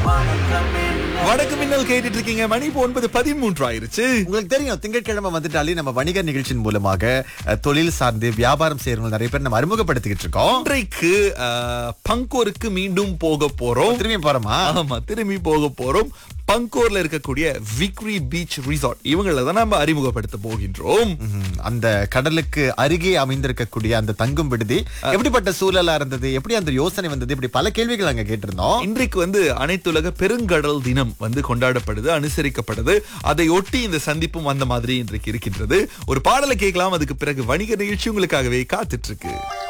வடக்கு மின்னல் கேட்டுட்டு இருக்கீங்க மணி இப்போ ஒன்பது பதிமூன்று ஆயிருச்சு உங்களுக்கு தெரியும் திங்கட்கிழமை வந்துட்டாலே நம்ம வணிக நிகழ்ச்சியின் மூலமாக அஹ், தொழில் சார்ந்து வியாபாரம் செய்யறவங்க நிறைய பேர் நம்ம அறிமுகப்படுத்திக்கிட்டு இருக்கோம் இன்றைக்கு அஹ், பங்கோருக்கு மீண்டும் போக போறோம் திரும்பி போறோமா ஆமா திரும்பி போக போறோம் பங்கோர்ல இருக்கக்கூடிய விக்ரி பீச் ரிசார்ட் இவங்கள தான் நம்ம அறிமுகப்படுத்த போகின்றோம் ம்ஹும். அந்த கடலுக்கு அருகே அமைந்திருக்கக்கூடிய அந்த தங்கும் விடுதி எப்படிப்பட்ட சூழலா இருந்தது எப்படி அந்த யோசனை வந்தது இப்படி பல கேள்விகள் அங்க கேட்டிருந்தோம் இன்றைக்கு வந்து அனைத்துலக பெருங்கடல் தினம் வந்து கொண்டாடப்படுது அனுசரிக்கப்படுது அதை ஒட்டி இந்த சந்திப்பும் அந்த மாதிரி இன்றைக்கு இருக்கின்றது ஒரு பாடலை கேட்கலாம் அதுக்கு பிறகு வணிக நிகழ்ச்சி உங்களுக்காகவே காத்துட்டு இருக்கு